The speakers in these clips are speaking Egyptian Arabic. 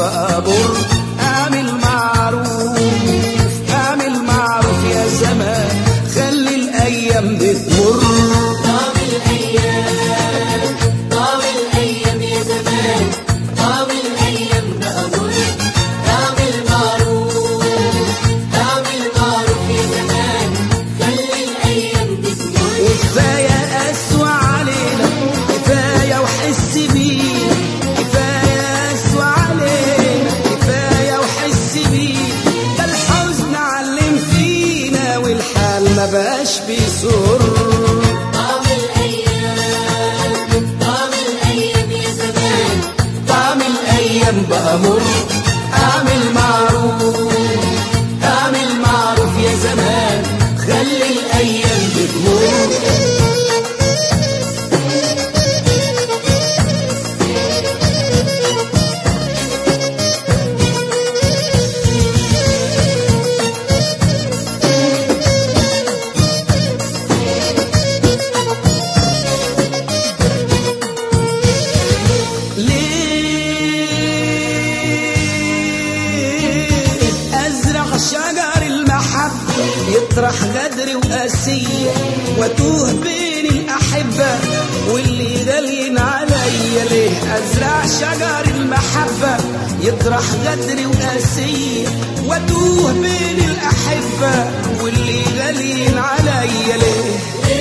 بقى مر اعمل معروف اعمل معروف يا زمان خلي الايام بتمر طاب الأيام طاب الأيام يا زمان طاب الأيام بقى مر طاب المعروف طاب المعروف يا زمان خلي الأيام بتمر وكفاية قسوة علينا كفاية وحس بيه كفاية قسوة علينا كفاية وحس بيه ده الحزن علم فينا والحال ما بقاش بيسر طاب الأيام طاب الأيام يا زمان طعم الأيام بقى مر أعمل معروف أعمل معروف يا زمان خلي الأيام بتمر ليه أزرع شجر المحبة يطرح غدر وقاسية واتوه بين الأحبة واللي غاليين عليا ليه أزرع شجر المحبة يطرح غدر وقاسية واتوه بين الأحبة واللي غاليين عليا ليه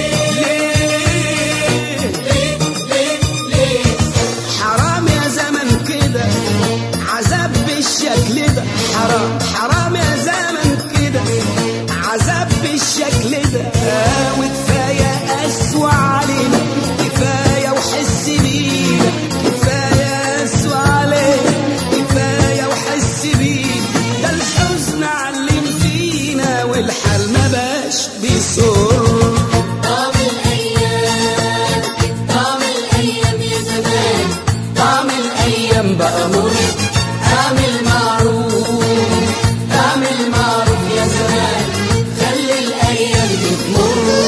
ليه حرام يا زمن كده عذاب بالشكل ده حرام حرام يا زمن كده عذاب بالشكل ده آه، وكفايه قسوة علينا كفايه وحس بينا كفايه قسوة علينا كفايه وحس بينا ده الحزن علم فينا والحال ما بقاش بيسر طاب الأيام طاب الأيام يا زمان طعم الايام بقى مر اعمل معروف اعمل معروف يا زمان خلي الايام بتمر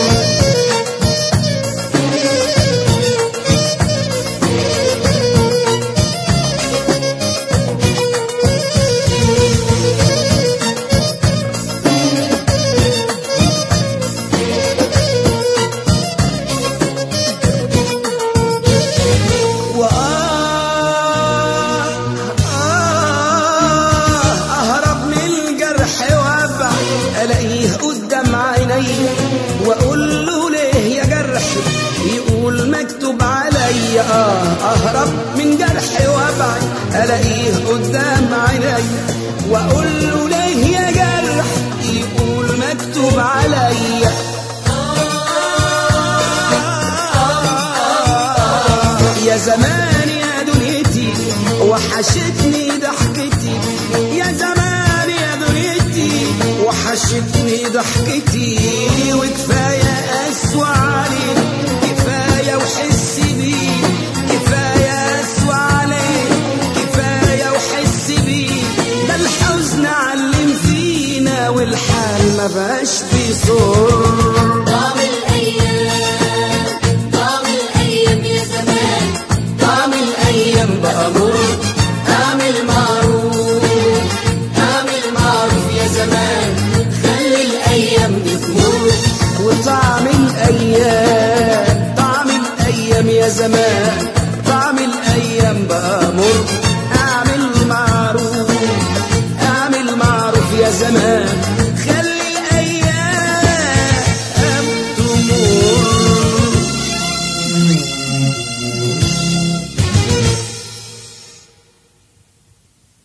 أهرب من الجرح وأبع ألاقيه قدام عيني وأقول له ليه يا جرح يقول مكتوب عليا آه أهرب من جرح وأبع ألاقيه قدام عيني وأقول له ليه يا جرح يقول مكتوب عليا يا زمان يا دنيتي وحشتني ضحكتي يا زمان يا دنيتي وحشتني ضحكتي وكفاية قسوة علينا كفاية وحس بيه كفاية قسوة علينا كفاية وحس بيه ده الحزن علم فينا والحال ما بقاش بيصر طاب الأيام طاب الأيام يا زمان طعم الايام بقى مر اعمل معروف اعمل معروف يا زمان خلي الايام بتمر وطعم الايام طعم الايام يا زمان